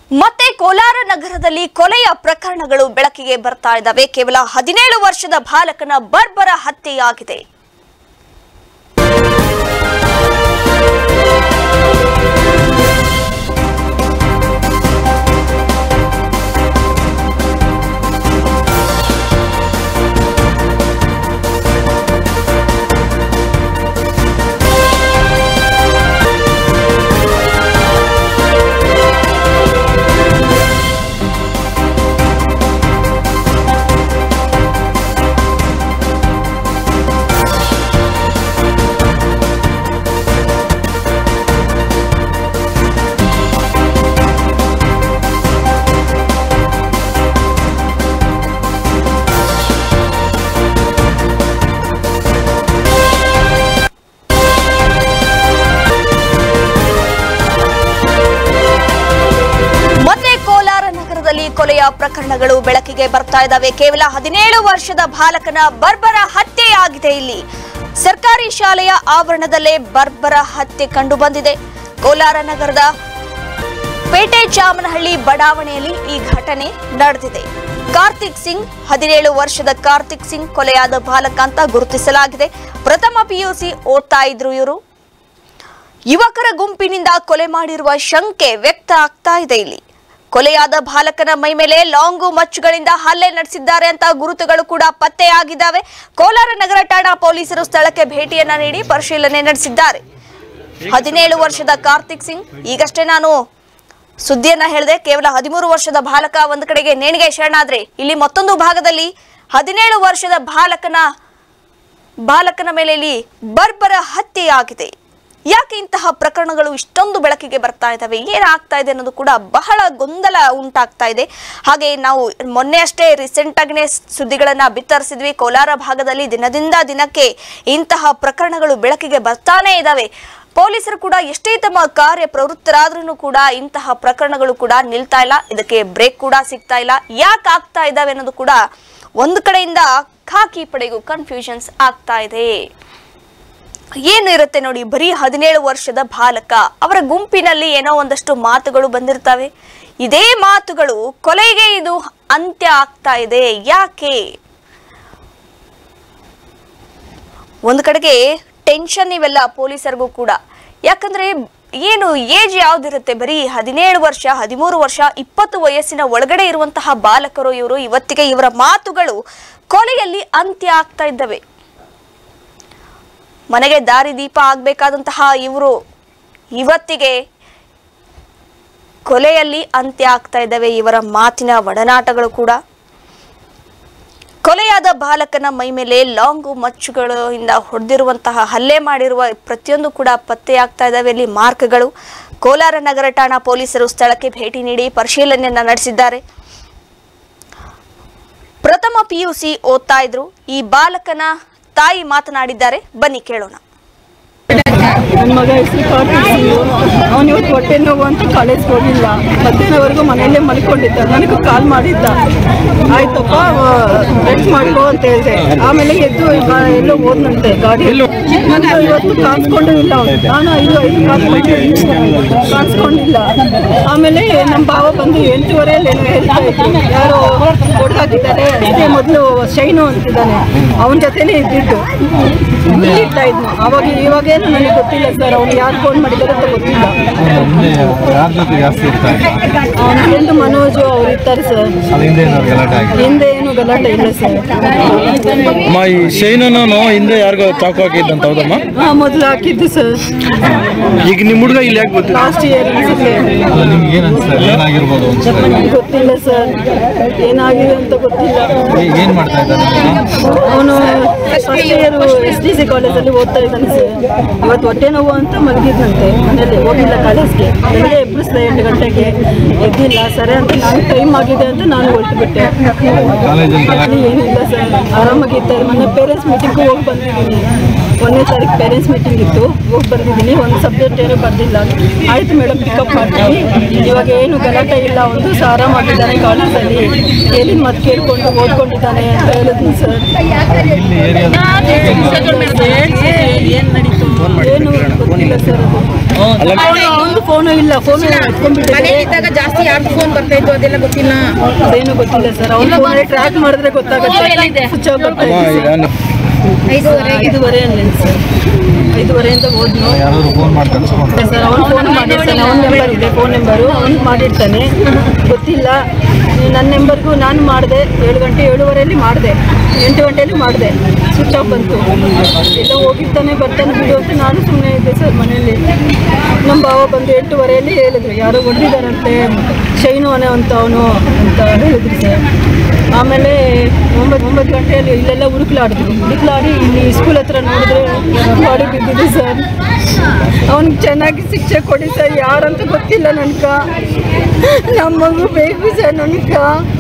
ಮತ್ತೆ ಕೋಲಾರ ನಗರದಲ್ಲಿ ಕೊಲೆಯ ಪ್ರಕರಣಗಳು ಬೆಳಕಿಗೆ ಬರ್ತಾ ಇದ್ದಾವೆ ಕೇವಲ ಹದಿನೇಳು ವರ್ಷದ ಬಾಲಕನ ಬರ್ಬರ ಹತ್ಯೆಯಾಗಿದೆ ಮತ್ತೆ ಕೋಲಾರ ನಗರದಲ್ಲಿ ಕೊಲೆಯ ಪ್ರಕರಣಗಳು ಬೆಳಕಿಗೆ ಬರ್ತಾ ಇದ್ದಾವೆ ಕೇವಲ ಹದಿನೇಳು ವರ್ಷದ ಬಾಲಕನ ಬರ್ಬರ ಹತ್ಯೆಯಾಗಿದೆ ಇಲ್ಲಿ ಸರ್ಕಾರಿ ಶಾಲೆಯ ಆವರಣದಲ್ಲೇ ಬರ್ಬರ ಹತ್ಯೆ ಕಂಡು ಬಂದಿದೆ ಕೋಲಾರ ನಗರದ ಪೇಟೆ ಚಾಮನಹಳ್ಳಿ ಬಡಾವಣೆಯಲ್ಲಿ ಈ ಘಟನೆ ನಡೆದಿದೆ ಕಾರ್ತಿಕ್ ಸಿಂಗ್ ಹದಿನೇಳು ವರ್ಷದ ಕಾರ್ತಿಕ್ ಸಿಂಗ್ ಕೊಲೆಯಾದ ಬಾಲಕ ಅಂತ ಗುರುತಿಸಲಾಗಿದೆ ಪ್ರಥಮ ಪಿಯುಸಿ ಓದ್ತಾ ಇದ್ರು ಇವರು ಯುವಕರ ಗುಂಪಿನಿಂದ ಕೊಲೆ ಮಾಡಿರುವ ಶಂಕೆ ವ್ಯಕ್ತ ಆಗ್ತಾ ಇದೆ ಇಲ್ಲಿ ಕೊಲೆಯಾದ ಬಾಲಕನ ಮೈ ಮೇಲೆ ಲಾಂಗು ಮಚ್ಚುಗಳಿಂದ ಹಲ್ಲೆ ನಡೆಸಿದ್ದಾರೆ ಅಂತ ಗುರುತುಗಳು ಕೂಡ ಪತ್ತೆಯಾಗಿದ್ದಾವೆ ಕೋಲಾರ ನಗರ ಠಾಣಾ ಪೊಲೀಸರು ಸ್ಥಳಕ್ಕೆ ಭೇಟಿಯನ್ನ ನೀಡಿ ಪರಿಶೀಲನೆ ನಡೆಸಿದ್ದಾರೆ ಹದಿನೇಳು ವರ್ಷದ ಕಾರ್ತಿಕ್ ಸಿಂಗ್ ಈಗಷ್ಟೇ ನಾನು ಸುದ್ದಿಯನ್ನ ಹೇಳಿದೆ ಕೇವಲ ಹದಿಮೂರು ವರ್ಷದ ಬಾಲಕ ಒಂದು ಕಡೆಗೆ ನೇಣಿಗೆ ಶರಣಾದ್ರೆ ಇಲ್ಲಿ ಮತ್ತೊಂದು ಭಾಗದಲ್ಲಿ ಹದಿನೇಳು ವರ್ಷದ ಬಾಲಕನ ಬಾಲಕನ ಮೇಲೆ ಇಲ್ಲಿ ಬರ್ಬರ ಹತ್ಯೆಯಾಗಿದೆ ಯಾಕೆ ಇಂತಹ ಪ್ರಕರಣಗಳು ಇಷ್ಟೊಂದು ಬೆಳಕಿಗೆ ಬರ್ತಾ ಇದ್ದಾವೆ ಏನಾಗ್ತಾ ಇದೆ ಅನ್ನೋದು ಕೂಡ ಬಹಳ ಗೊಂದಲ ಉಂಟಾಗ್ತಾ ಇದೆ ಹಾಗೆ ನಾವು ಮೊನ್ನೆ ಅಷ್ಟೇ ರೀಸೆಂಟ್ ಆಗಿನೇ ಸುದ್ದಿಗಳನ್ನ ಬಿತ್ತರಿಸಿದ್ವಿ ಕೋಲಾರ ಭಾಗದಲ್ಲಿ ದಿನದಿಂದ ದಿನಕ್ಕೆ ಇಂತಹ ಪ್ರಕರಣಗಳು ಬೆಳಕಿಗೆ ಬರ್ತಾನೆ ಇದ್ದಾವೆ ಪೊಲೀಸರು ಕೂಡ ಎಷ್ಟೇ ತಮ್ಮ ಕಾರ್ಯ ಪ್ರವೃತ್ತರಾದ್ರೂ ಕೂಡ ಇಂತಹ ಪ್ರಕರಣಗಳು ಕೂಡ ನಿಲ್ತಾ ಇಲ್ಲ ಇದಕ್ಕೆ ಬ್ರೇಕ್ ಕೂಡ ಸಿಗ್ತಾ ಇಲ್ಲ ಯಾಕೆ ಆಗ್ತಾ ಇದ್ದಾವೆ ಅನ್ನೋದು ಕೂಡ ಒಂದು ಕಡೆಯಿಂದ ಖಾಕಿ ಪಡೆಗೂ ಕನ್ಫ್ಯೂಷನ್ಸ್ ಆಗ್ತಾ ಇದೆ ಏನು ಇರುತ್ತೆ ನೋಡಿ ಬರೀ ಹದಿನೇಳು ವರ್ಷದ ಬಾಲಕ ಅವರ ಗುಂಪಿನಲ್ಲಿ ಏನೋ ಒಂದಷ್ಟು ಮಾತುಗಳು ಬಂದಿರ್ತವೆ ಇದೇ ಮಾತುಗಳು ಕೊಲೆಗೆ ಇದು ಅಂತ್ಯ ಆಗ್ತಾ ಇದೆ ಯಾಕೆ ಒಂದು ಕಡೆಗೆ ಟೆನ್ಷನ್ ಇವೆಲ್ಲ ಪೊಲೀಸರಿಗೂ ಕೂಡ ಯಾಕಂದ್ರೆ ಏನು ಏಜ್ ಯಾವ್ದಿರುತ್ತೆ ಬರೀ ಹದಿನೇಳು ವರ್ಷ ಹದಿಮೂರು ವರ್ಷ ಇಪ್ಪತ್ತು ವಯಸ್ಸಿನ ಒಳಗಡೆ ಇರುವಂತಹ ಬಾಲಕರು ಇವರು ಇವತ್ತಿಗೆ ಇವರ ಮಾತುಗಳು ಕೊಲೆಯಲ್ಲಿ ಅಂತ್ಯ ಆಗ್ತಾ ಇದ್ದವೆ ಮನೆಗೆ ದಾರಿದೀಪ ಆಗ್ಬೇಕಾದಂತಹ ಇವರು ಇವತ್ತಿಗೆ ಕೊಲೆಯಲ್ಲಿ ಅಂತ್ಯ ಆಗ್ತಾ ಇದ್ದಾವೆ ಇವರ ಮಾತಿನ ಒಡನಾಟಗಳು ಕೂಡ ಕೊಲೆಯಾದ ಬಾಲಕನ ಮೈ ಮೇಲೆ ಲಾಂಗು ಮಚ್ಚುಗಳಿಂದ ಹೊಡೆದಿರುವಂತಹ ಹಲ್ಲೆ ಮಾಡಿರುವ ಪ್ರತಿಯೊಂದು ಕೂಡ ಪತ್ತೆಯಾಗ್ತಾ ಇದ್ದಾವೆ ಇಲ್ಲಿ ಮಾರ್ಕ್ಗಳು ಕೋಲಾರ ನಗರ ಠಾಣಾ ಪೊಲೀಸರು ಸ್ಥಳಕ್ಕೆ ಭೇಟಿ ನೀಡಿ ಪರಿಶೀಲನೆಯನ್ನ ನಡೆಸಿದ್ದಾರೆ ಪ್ರಥಮ ಪಿಯುಸಿ ಓದ್ತಾ ಇದ್ರು ಈ ಬಾಲಕನ ತಾಯಿ ಮಾತನಾಡಿದ್ದಾರೆ ಬನ್ನಿ ಕೇಳೋಣ ನನ್ನ ಮಗ ಹೆಸರು ಕಾರ್ತಿಕ್ ಸಿಂಗ್ ಅವನು ಇವತ್ತು ಹೊಟ್ಟೆ ನೋವು ಅಂತ ಕಾಲೇಜ್ಗೆ ಹೋಗಿಲ್ಲ ಮಧ್ಯಾಹ್ನವರೆಗೂ ಮನೆಯಲ್ಲೇ ಮಲ್ಕೊಂಡಿದ್ದ ನನಗೂ ಕಾಲ್ ಮಾಡಿದ್ದ ಆಯ್ತಪ್ಪ ರೆಸ್ಟ್ ಮಾಡ್ಕೋ ಅಂತ ಹೇಳಿದೆ ಆಮೇಲೆ ಎದ್ದು ಈಗ ಎಲ್ಲೋ ಹೋದ್ನಂತೆ ಗಾಡಿ ನಂದು ಇವತ್ತು ಕಾಣಿಸ್ಕೊಂಡು ಇಲ್ಲ ಅವ್ನು. ನಾನು ಐದು ಐದು ಕಾಲ್ ಮಾಡಿದ್ದೆ ಕಾಣಿಸ್ಕೊಂಡಿಲ್ಲ ಆಮೇಲೆ ನಮ್ಮ ಭಾವ ಬಂದು ಎಂಟೂವರೆಯಲ್ಲಿ ಏನೋ ಹೇಳ್ತಾ ಇದ್ರು ಯಾರೋ ಕೊಟ್ಟಾಕಿದ್ದಾರೆ ಅಷ್ಟೇ ಮೊದಲು ಶೈನು ಅಂತಿದ್ದಾನೆ ಅವನ ಜೊತೆನೇ ಇದ್ದಿದ್ದು ಇರ್ತಾ ಇದ್ನು ಅವಾಗ ಇವಾಗೇನು ನನಗೆ ಗೊತ್ತಿಲ್ಲ ಸರ್ ಅವ್ನು ಯಾರು ಫೋನ್ ಮಾಡಿದ್ದಾರೆ ಅಂತ ಗೊತ್ತಿಲ್ಲ ಹಿಂದೆ ಯಾರ ಜೊತೆ ಜಾಸ್ತಿ ಇರ್ತಾ ಇದ್ದ ಅವನ ಫ್ರೆಂಡ್ ಮನೋಜು ಅವ್ರು ಇರ್ತಾರೆ ಸರ್ ಅದು ಹಿಂದೆ ಏನಾದ್ರು ಗಲಾಟೆ ಆಗಿದೆ ಹಿಂದೆ ಏನು ಗಲಾಟೆ ಇಲ್ಲ ಸರ್ ಅಮ್ಮ ಈ ಶೈನನು ಹಿಂದೆ ಯಾರಿಗೋ ಚಾಕು ಹಾಕಿದ್ದಂತ ಹೌದಮ್ಮ ಹಾ ಮೊದಲು ಹಾಕಿದ್ದು ಸರ್ ಈಗ ನಿಮ್ಮ ಹುಡುಗ ಇಲ್ಲಿ ಯಾಕೆ ಗೊತ್ತಿಲ್ಲ ಲಾಸ್ಟ್ ಇಯರ್ ಅಲ್ಲ ನಿಮ್ಗೆ ಏನು ಅನ್ಸುತ್ತೆ ಏನಾಗಿರ್ಬೋದು ಅನ್ಸುತ್ತೆ ಗೊತ್ತಿಲ್ಲ ಸರ್ ಏನಾಗಿದೆ ಅಂತ ಗೊತ್ತಿಲ್ಲ ಈಗ ಏನು ಮಾಡ್ತಾ ಇದ್ದಾನೆ ಅವನು first year S D C ಕಾಲೇಜಲ್ಲಿ ಓದ್ತಾ ಇದ್ದಾನೆ ಸರ್ ಇವತ್ತು ಹೊಟ್ಟೆ ನೋವು ಅಂತ ಮಲಗಿದ್ನಂತೆ ಮನೇಲಿ ಹೋಗಿಲ್ಲ ಕಾಲೇಜ್ಗೆ ಬೆಳಗ್ಗೆ ಎಬ್ಬರಿಸ್ದೆ ಎಂಟು ಗಂಟೆಗೆ ಎದ್ದಿಲ್ಲ ಸರಿ ಅಂತ ನಾನು ಟೈಮ್ ಆಗಿದೆ ಅಂತ ನಾನು ಹೊರಟು ಬಿಟ್ಟೆ ಕಾಲೇಜಲ್ಲಿ ಗಲಾಟೆ ಅಲ್ಲಿ ಏನಿಲ್ಲ ಸರ್ ಆರಾಮಾಗಿರ್ತಾರೆ ಮೊನ್ನೆ ಪೇರೆಂಟ್ಸ್ ಮೀಟಿಂಗ್ಗೂ ಹೋಗಿ ಬಂದಿದ್ದೀನಿ ಒಂದನೇ ತಾರೀಕು ಪೇರೆಂಟ್ಸ್ ಮೀಟಿಂಗ್ ಇತ್ತು ಹೋಗಿ ಬಂದಿದ್ದೀನಿ ಒಂದು ಸಬ್ಜೆಕ್ಟ್ ಏನೂ ಬರ್ದಿಲ್ಲ ಆಯ್ತು ಮೇಡಮ್ ಪಿಕಪ್ ಮಾಡ್ತೀನಿ ಇವಾಗ ಏನು ಗಲಾಟೆ ಇಲ್ಲ ಒಂದು ಸಹ ಆರಾಮಾಗಿದ್ದಾನೆ ಕಾಲೇಜಲ್ಲಿ ಏನಿನ ಮತ್ತೆ ಕೇಳ್ಕೊಂಡು ಓದ್ಕೊಂಡಿದ್ದಾನೆ ಅಂತ ಹೇಳಿದ್ನು ಸರ್ ಇಲ್ಲಿ ಏರಿಯಾದ ಏನು ನಡೀತು ಏನು ಗೊತ್ತಿಲ್ಲ ಸರ್ ಅದು ಅಲ್ಲ ಒಂದು ಫೋನು ಇಲ್ಲ ಫೋನು ಎತ್ಕೊಂಡ್ಬಿಟ್ಟಿದ್ದಾರೆ ಮನೇಲಿದ್ದಾಗ ಜಾಸ್ತಿ ಯಾರ್ದು ಫೋನ್ ಬರ್ತಾ ಇತ್ತು ಅದೆಲ್ಲ ಗೊತ್ತಿಲ್ಲ ಅದೇನು ಗೊತ್ತಿಲ್ಲ ಸರ್ ಅವ್ನ ಫೋನಲ್ಲಿ ಟ್ರ್ಯಾಕ್ ಮಾಡಿದ್ರೆ ಗೊತ್ತಾಗುತ್ತೆ ಸ್ವಿಚ್ ಆಫ್ ಬರ್ತಾ ಅಮ್ಮ ಇದೆ ಈಗ ಐದೂವರೆ ಐದುವರೆ ಅಲ್ಲಿ ಸರ್ ಐದುವರೆಯಿಂದ ಹೋದ್ನು ಯಾರಾದ್ರು ಫೋನ್ ಮಾಡಿ ಕಳ್ಸ್ಕೊಂಡು ಸರ್ ಅವ್ನು ಫೋನ್ ಮಾಡಿರ್ತಾನೆ ಅವ್ನ ನಂಬರ್ ಇದೆ ಫೋನ್ ನಂಬರು ಅವ್ನು ಮಾಡಿರ್ತಾನೆ ಗೊತ್ತಿಲ್ಲ ನನ್ನ ನಂಬರ್ಗೂ ನಾನು ಮಾಡಿದೆ ಏಳು ಗಂಟೆ ಏಳುವರೆಯಲ್ಲಿ ಮಾಡಿದೆ ಎಂಟು ಗಂಟೆಯಲ್ಲಿ ಮಾಡಿದೆ ಸ್ವಿಚ್ ಆಫ್ ಬಂತು ಎಲ್ಲ ಹೋಗಿರ್ತಾನೆ ಬರ್ತಾನೆ ಬಿಡು ಅಂತ ನಾನು ಸುಮ್ಮನೆ ಇದ್ದೆ ಸರ್ ಮನೆಯಲ್ಲಿ ನಮ್ಮ ಭಾವ ಬಂದು ಎಂಟುವರೆಯಲ್ಲಿ ಹೇಳಿದ್ರು ಯಾರೋ ಹೊಡೆದಿದ್ದಾರಂತೆ ಶೈನು ಅನೆ ಅಂತ ಅವನು ಅಂತ ಹೇಳಿದ್ರು ಸರ್ ಆಮೇಲೆ ಒಂಬತ್ತು ಒಂಬತ್ತು ಗಂಟೆಯಲ್ಲಿ ಇಲ್ಲೆಲ್ಲ ಹುಡುಕ್ಲಾಡಿದ್ರು ಹುಡುಕ್ಲಾಡಿ ಇಲ್ಲಿ ಸ್ಕೂಲ್ ಹತ್ರ ನೋಡಿದ್ರೆ ಬಾಡಿ ಬಿದ್ದಿದೆ ಸರ್ ಅವ್ನಿಗೆ ಚೆನ್ನಾಗಿ ಶಿಕ್ಷೆ ಕೊಡಿ ಸರ್ ಯಾರಂತ ಗೊತ್ತಿಲ್ಲ ನನ್ಕ ನಮ್ಮ ಮಗು ಬೇಕು ಸರ್ ನನ್ಕ